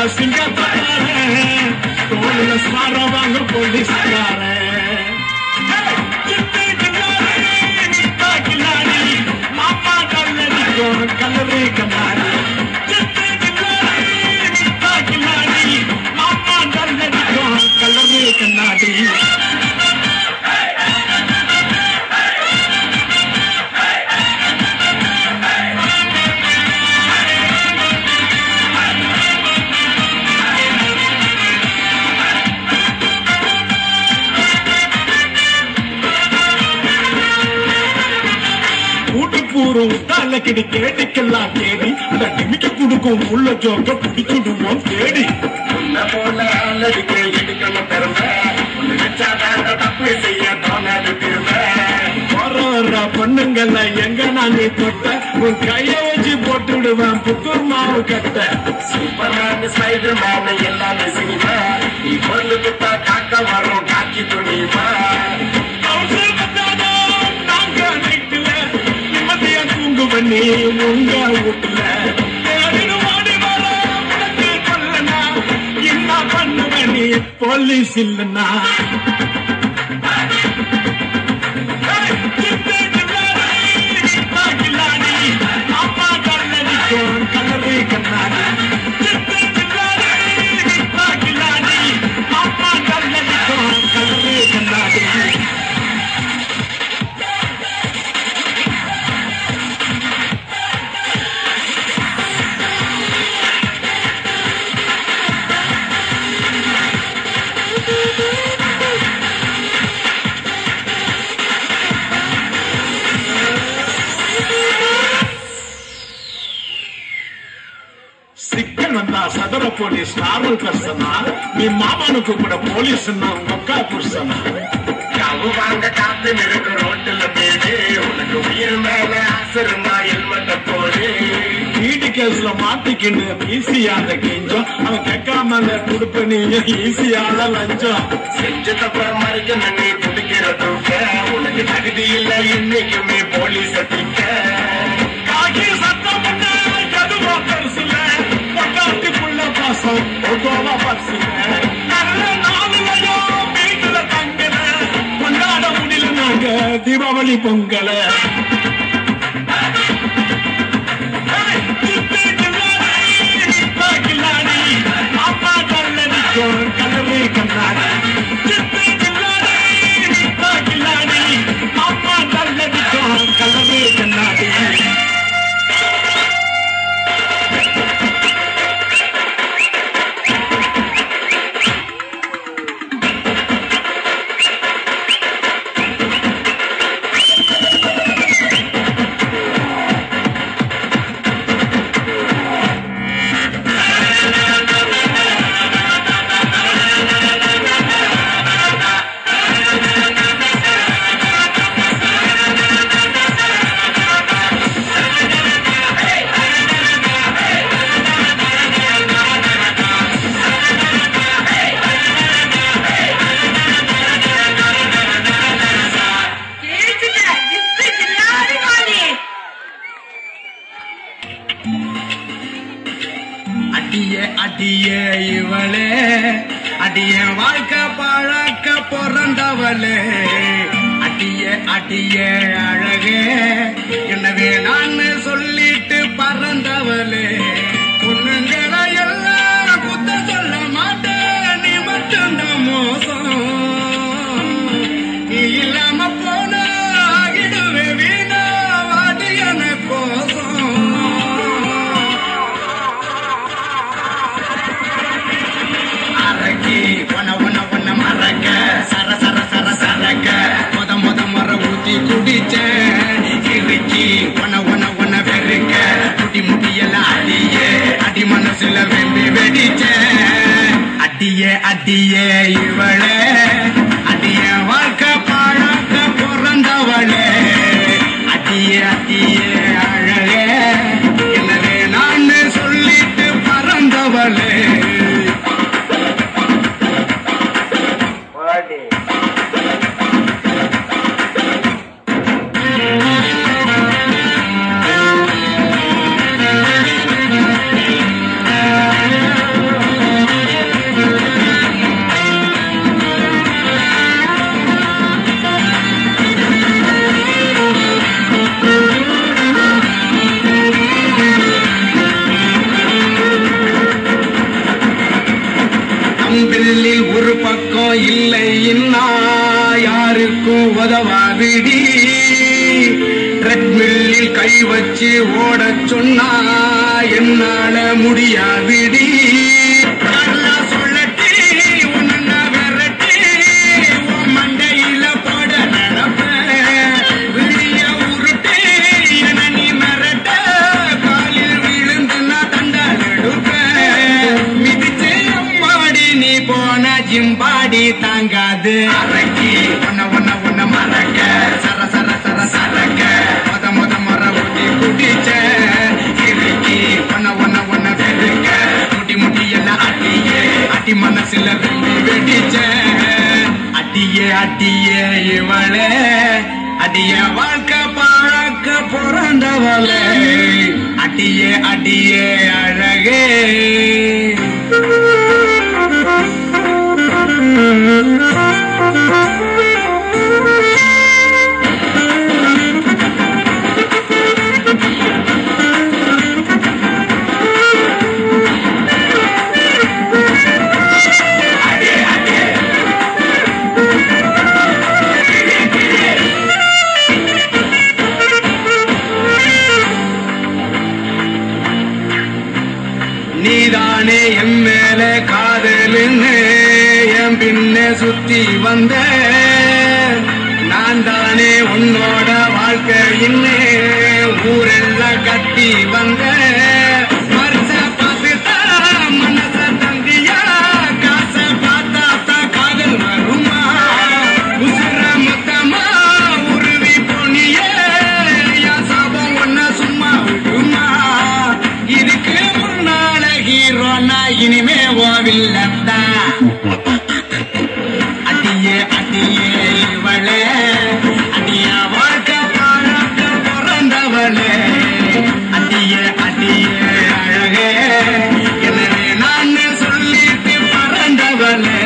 சிங்கத்தாரன் தோல்ல சார வாங்க போலீஸ்காரன் கல்லறை கண்ணாடி கல்லறை கண்ணாடி கூட்டு பூரும் தலை கிடி கேட்டுக்கெல்லாம் தேடி அந்த நிமிக்க குடுக்கும் உள்ள ஜோக்க பிடிச்சுடுவோம் தேடி உன்னை போல ஆளடிக்கு எடுக்கணும் பெருமை உன்னை வச்சாதான் தப்பு செய்ய தோணாது திரும்ப வர பொண்ணுங்கள எங்க நான் நீ தொட்ட உன் கைய வச்சு போட்டுடுவேன் புத்தூர் மாவு கட்ட சூப்பர்மேன் ஸ்பைடர் மேன் எல்லாமே சினிமா நீ பொண்ணு குத்தா காக்க வரும் காக்கி துணிவா அவசர வந்தாலும் நாங்க நைட்டுல நிம்மதியா தூங்குவேன் நீ உங்க வீட்டுல தேடிடும் ஓடி வர உனக்கு கொல்லனா என்ன பண்ணுவேன் நீ போலீஸ் இல்லைன்னா கல்லறை கண்ணாடி கல்லறை கண்ணாடி சிக்கன் வந்தா சதர போலீஸ் நார்மல் பர்சனா நீ மாமனுக்கு கூட போலீஸ் உங்க அக்கா புருஷனா கவு வாங்க காத்து நிற்கு ரோட்டுல தேடு உனக்கு உயிர் மேல ஆசிரமா ஹெல்மெட்ட போடு வீடு கேஸ்ல மாட்டிக்கிண்டு ஈஸியான கெஞ்சம் அவன் கேட்காம கொடுப்ப நீங்க ஈஸியான லஞ்சம் செஞ்ச தப்ப மறைக்க நீ துடிக்கிற தூக்க உனக்கு தகுதி இல்ல இன்னைக்குமே போலீஸ் திக்க காக்கி சத்தம் பண்ண எதுவோ பெருசுல பொட்டாட்டிக்குள்ள பாசம் ஒவ்வொரு பரிசுல நல்ல நாளுலையோ வீட்டுல தங்கல கொண்டாட முடியல நாங்க தீபாவளி பொங்கலை கல்லறை கண்ணாடி கல்லறை கண்ணாடி கேட்டுட்ட ஜித்து ஜில்லாடி வாடி அடியே அடியே இவளே அடியே வாழ்க்கை பழக்க பிறந்தவளே அடியே அடியே அழகே என்னவே நான் சொல்லிட்டு பறந்தவளே பொண்ணுங்களை எல்லாம் குத்த சொல்ல மாட்டேன் நீ மட்டும்தான் மோசம் நீ இல்லாம போன ஆகிடுவே வீணா வாடி எனக்கு கோசம் அரக்கி ஒன ஒன ஒன மறக்க சர சர சர சரக்க முத முத முற ஊத்தி குடிச்ச இறுக்கி ஒன ஒன ஒன வெறுக்க குடி முடியல அடியே அடி மனசுல வெம்பி வெடிச்ச அடியே அடியே இவளே அடியே வாழ்க்கை பழக்க பிறந்தவளே அடியே அடியே அழகே எனவே நான் சொல்லிட்டு பறந்தவளே போடி ஆ ட்ரெட்மில்லில் ஒரு பக்கம் இல்லை இன்னா யாருக்கும் உதவாவிடி ட்ரெட்மில்லில் கை வச்சு ஓடச் சொன்னா என்னால முடியாவிடி நல்லா சொல்லட்டி உன்னை நான் விரட்டி உன் மண்டையில போட நடப்பேன் விழிய உருட்டி என நீ மிரட்ட காலில் விழுந்து நான் தண்டால் எடுப்பேன் மிதிச்சு அம்மாடி நீ போன ஜிம்பாடி தாங்காது அரக்கி ஒன்ன ஒன்ன ஒன்ன மறக்க சர சர சர சரக்க மொத மொத மர ஊட்டி குடிச்ச இறுக்கி ஒன்ன ஒன்ன ஒன்ன வெறுக்க முடி முடி எல்லாம் அட்டியே அடி மனசுல வெம்பி வெடிச்ச அடியே அடியே இவளே அடிய வாழ்க்கை பழக்க பிறந்தவளே அடியே அடியே அழகே நீதானே என் மேல காதலுன்னு என் பின்ன சுத்தி வந்த நான் தானே உன்னோட வாழ்க்கையின்னு ஊரெல்லாம் கட்டி வந்த மனச பார்த்துட்டா மனச தந்தியா காசை பார்த்தா தான் காதல் வருமா உசுர மொத்தமா உருவி பொண்ணியே என் சாபம் ஒன்ன சும்மா விடுமா இதுக்கு முன்னால ஹீரோனா இனிமே ஓவில்லத்தா அடியே அடியே இவளே அடிய வாழ்க்கை பழக்க பிறந்தவளே அடியே அடியே அழகே எனவே நான் சொல்லிட்டு பறந்தவளே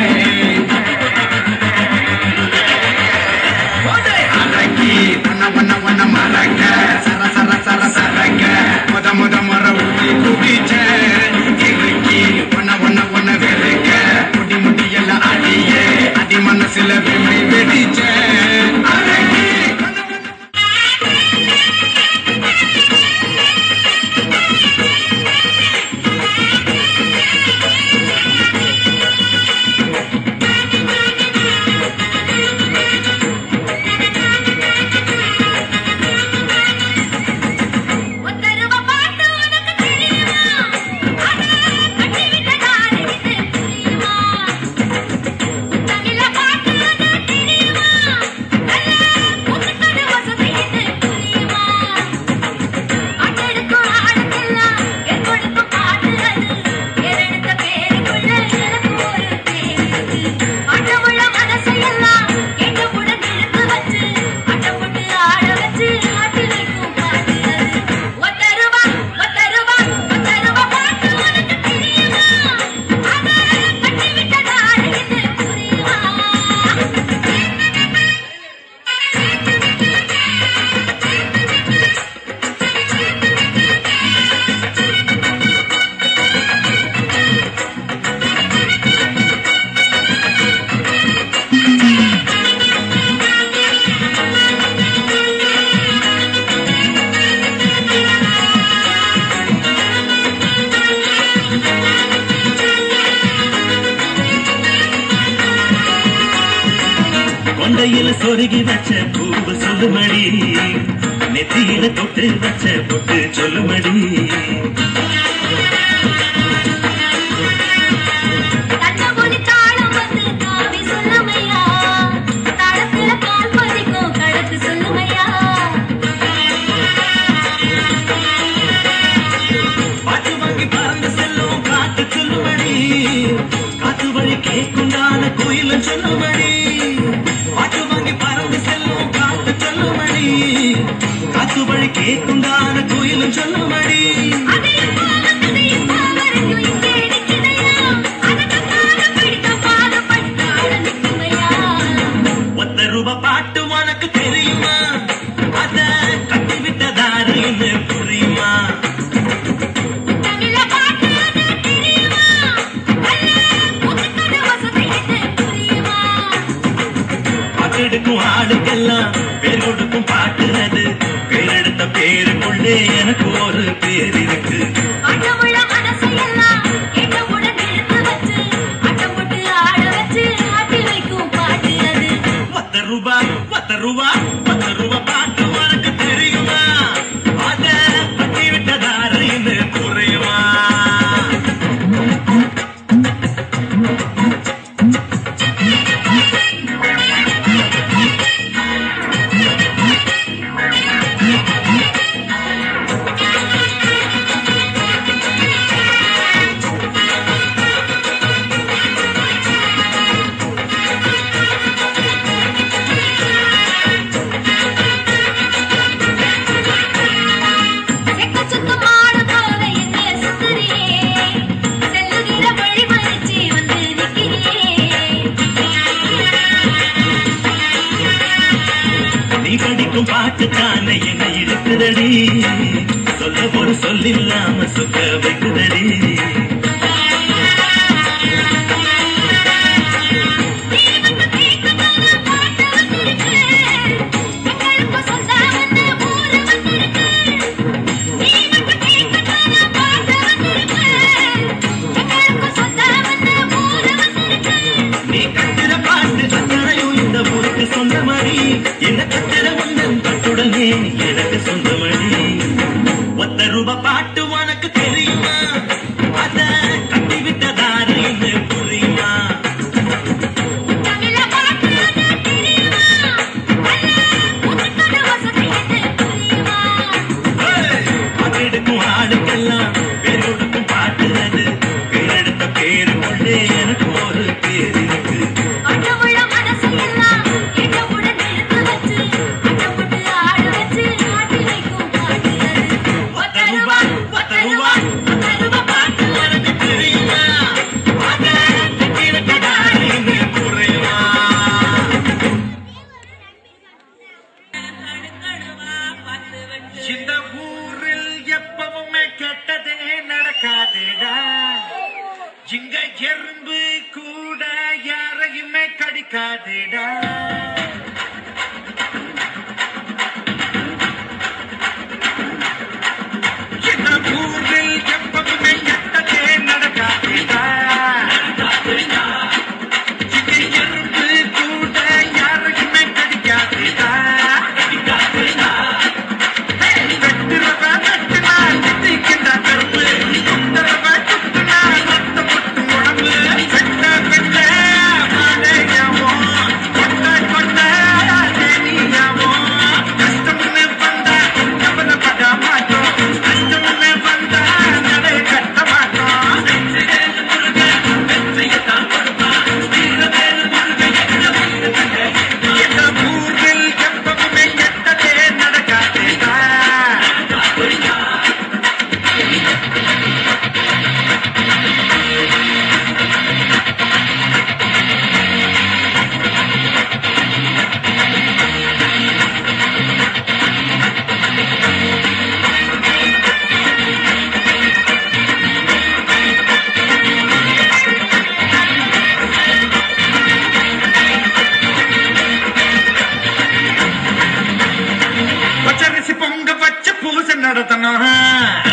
அரக்கி வண்ண வண்ண வண்ண மறக்க சர சர சர சரக்க முத முத முற ஊட்டி குடிச்ச இறுக்கி வண்ண வண்ண வண்ண வெறுக்க முடி முடி எல்லாம் அடியே அடி மனசுல வெம்பி வெடிச்ச அரக்கி வண்ண வண்ண ஒத்தருவ பாட்டு உனக்கு தெரியுமா அட கட்டி விட்டதாரு இது புரியுமா தமிழ பாட்டு உனக்கு தெரியுமா நல்ல புதுக்கடு வசதி இது புரியுமா அட்டெடுக்கும் ஆடத்தெல்லாம் என் கொடுக்கும் பாட்டு அது எரெடுத்த பேருக்குள்ள எனக்கு ஒரு பேரு அட்டமுள்ள மனசையெல்லாம் எங்க உடன் இழுத்து வச்சு அட்டம் போட்டு ஆட வச்சு ஆட்டி வைக்கும் பாட்டு அது ஒத்தருவா ஒத்தருவா ஒத்தருவா பாட்டு உனக்கு தெரியுமா அத கட்டி விட்டதாரு இது புரியுமா கொண்டையில சொருகி வச்ச பூவு சொல்லுமடி நெத்தியில தொட்டு வச்ச பொட்டு சொல்லுமடி தன்னமொழி தாளம் வந்து காவி சொல்லுமையா தாளத்துல கால் பதிக்கும் கணக்கு சொல்லுமையா பாட்டு வாங்கி பறந்து செல்லும் காத்து சொல்லுமடி காத்து வழி கேட்குண்டான கோயிலும் சொல்லுமடி பாட்டு வாங்கி பறந்து செல்லும் காத்து சொல்லுமடி காத்து வழி கேட்குண்டான கோயிலும் சொல்லுமடி அது இப்போ வந்தது இப்போ வரைக்கும் இங்கே நிக்குதையா அதுக்கு பாத பிடிக்க பாத பட்டாட நிக்குமையா ஒத்த ரூபா பாட்டு உனக்கு தெரியுமா அத கட்டி விட்டதாரு என்று புரியுமா தமிழ பாட்டு அது தெரியுமா நல்ல புதுக்கடு வசதி எடுக்கும் ஆளுக்கெல்லாம் பேர் கொடுக்கும் பாட்டு அது பேர் எடுத்த பேருக்குள்ளே எனக்கு ஒரு பேர் இருக்கு அட்டமுள்ள மனசையெல்லாம் எட்டமுடன் இழுத்து வச்சு அட்டம் போட்டு ஆட வச்சு ஆட்டி வைக்கும் பாட்டு அது பத்து ரூபா பத்து ரூபா பத்து ரூபா பாட்டு உனக்கு தெரியுமா அத பட்டி விட்டதாருன்னு புரியுமா செக்க சுத்த மாடு போல என்னைய சுத்தறியே செல்லுகிற வழி மறிச்சு வந்து நிக்கிறியே நீ படிக்கும் பாட்டு தானே என்ன இருக்குதடி சொல்ல ஒரு சொல்லில்லாம சுத்த வைக்குதடி நீ மட்டும் கேட்கதான பாட்டு வந்திருக்கு எங்களுக்கு சொந்தமான ஊரு வந்திருக்கு நீ மட்டும் கேட்கதான பாட்டு வந்திருக்கு எங்களுக்கு சொந்தமான ஊரு வந்திருக்கு நீ கட்டுற பாட்டு அத்தனையும் இந்த ஊருக்கு சொந்தமடி என்ன கட்டுற உந்தன் கட்டுடனே எனக்கு சொந்தமடி ஒத்த ரூபா பாட்டு உனக்கு தெரியுமா அத கட்டி விட்டதாருன்னு புரியுமா தமிழ பாட்டு அது தெரியுமா அல்ல உனக்கான வசதி என்ன புரியுமா பாட்டெடுக்கும் ஆளுக்கெல்லாம் பேர் கொடுக்கும் பாட்டு அது பேர் எடுத்த பேருக்குள்ளே எனக்கு ஒரு பேர் இருக்கு அட்டமுள்ள மனசையெல்லாம் எட்டமுடன் இழுத்து வச்சு அட்டம் போட்டு ஆட வச்சு ஆட்டி வைக்கும் பாட்டு அது பத்து ரூபா பத்து ரூபா பத்து ரூபா பாட்டு உனக்கு தெரியுமா அத கட்டி விட்டதாருன்னு புரியுமா இந்த ஊரில் எப்பவுமே கெட்டதே நடக்காதேடா இங்க எறும்பு கூட யாரையுமே கடிக்காதேடா இந்த ஊரில் எப்பவுமே கெட்டதே நடக்காதேடா இங்க எறும்பு கூட யாரையுமே கடிக்காதேடா வெட்டுறவ வெட்டுனா திட்டிக்கிட்ட கருப்பு குத்துறவ குத்துனா ரத்த பொட்டு உடம்பு வெட்ட வெட்ட மழையாவோ கொட்ட கொட்ட தேனியாவோ கஷ்டம்னு வந்தா கவலைப்பட மாட்டோம் கஷ்டம்னு வந்தா நடை கட்ட மாட்டோம் இந்த ஊரில் எப்பவுமே கெட்டதே நடக்காதேடா பச்சரிசி பொங்க வச்ச பூசை நடத்தணும்